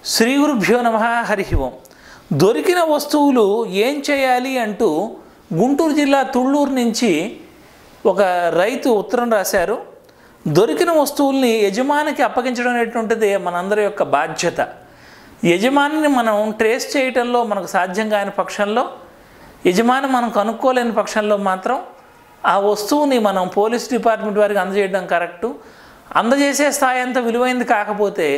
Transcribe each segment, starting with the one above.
శ్రీ గురుభ్యో నమ హరి ఓం దొరికిన వస్తువులు ఏం చేయాలి అంటూ గుంటూరు జిల్లా తుళ్ళూరు నుంచి ఒక రైతు ఉత్తరం రాశారు దొరికిన వస్తువుల్ని యజమానికి అప్పగించడం అనేటువంటిది మనందరి యొక్క బాధ్యత యజమానిని మనం ట్రేస్ చేయటంలో మనకు సాధ్యం కాని పక్షంలో యజమాని మనం కనుక్కోలేని పక్షంలో మాత్రం ఆ వస్తువుని మనం పోలీస్ డిపార్ట్మెంట్ వారికి అందజేయడం కరెక్టు అందజేసే స్థాయి అంత విలువైంది కాకపోతే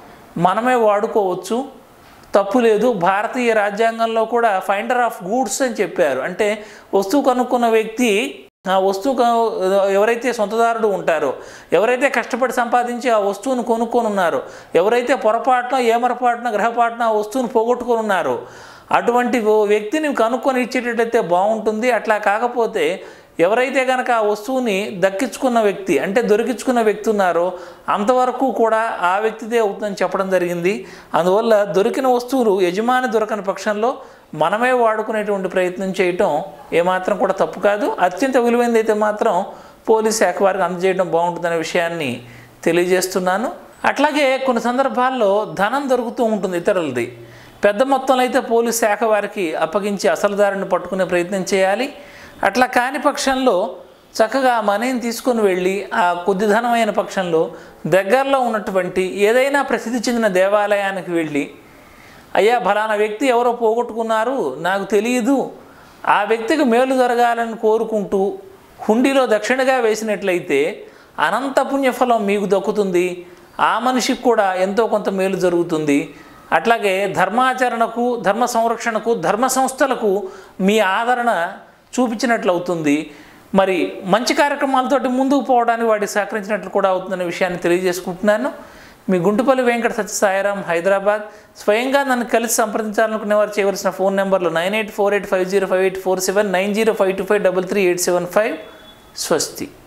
మనమే వాడుకోవచ్చు తప్పు లేదు భారతీయ రాజ్యాంగంలో కూడా ఫైండర్ ఆఫ్ గూడ్స్ అని చెప్పారు అంటే వస్తువు కనుక్కున్న వ్యక్తి ఆ వస్తువు క- ఎవరైతే సొంతదారుడు ఉంటారో ఎవరైతే కష్టపడి సంపాదించి ఆ వస్తువును కొనుక్కొని ఉన్నారో ఎవరైతే పొరపాటున ఏమరపాటున గ్రహపాటున ఆ వస్తువును పోగొట్టుకొని ఉన్నారో అటువంటి ఓ వ్యక్తిని కనుక్కొని ఇచ్చేటట్టయితే బాగుంటుంది అట్లా కాకపోతే ఎవరైతే కనుక ఆ వస్తువుని దక్కించుకున్న వ్యక్తి అంటే దొరికించుకున్న వ్యక్తి ఉన్నారో అంతవరకు కూడా ఆ వ్యక్తిదే అవుతుందని చెప్పడం జరిగింది అందువల్ల దొరికిన వస్తువులు యజమాని దొరకని పక్షంలో మనమే వాడుకునేటువంటి ప్రయత్నం చేయటం ఏమాత్రం కూడా తప్పు కాదు అత్యంత విలువైనది అయితే మాత్రం పోలీస్ శాఖ వారికి అందజేయడం బాగుంటుందనే విషయాన్ని తెలియజేస్తున్నాను అట్లాగే కొన్ని సందర్భాల్లో ధనం దొరుకుతూ ఉంటుంది ఇతరులది పెద్ద మొత్తంలో అయితే పోలీస్ శాఖ వారికి అప్పగించి అసలు దారిని పట్టుకునే ప్రయత్నం చేయాలి అట్లా కాని పక్షంలో చక్కగా ఆ మనీని తీసుకొని వెళ్ళి ఆ కొద్ది ధనమైన పక్షంలో దగ్గరలో ఉన్నటువంటి ఏదైనా ప్రసిద్ధి చెందిన దేవాలయానికి వెళ్ళి అయ్యా ఫలానా వ్యక్తి ఎవరో పోగొట్టుకున్నారు నాకు తెలియదు ఆ వ్యక్తికి మేలు జరగాలని కోరుకుంటూ హుండీలో దక్షిణగా వేసినట్లయితే అనంత పుణ్యఫలం మీకు దక్కుతుంది ఆ మనిషికి కూడా ఎంతో కొంత మేలు జరుగుతుంది అట్లాగే ధర్మాచరణకు ధర్మ సంరక్షణకు ధర్మ సంస్థలకు మీ ఆదరణ చూపించినట్లు అవుతుంది మరి మంచి కార్యక్రమాలతోటి ముందుకు పోవడానికి వాటికి సహకరించినట్లు కూడా అవుతుందనే విషయాన్ని తెలియజేసుకుంటున్నాను మీ గుంటుపల్లి వెంకట సత్య సాయిరాం హైదరాబాద్ స్వయంగా నన్ను కలిసి సంప్రదించాలనుకునే వారు చేయవలసిన ఫోన్ నెంబర్లు nine eight four eight five zero five eight four seven nine zero five two five double three eight seven five స్వస్తి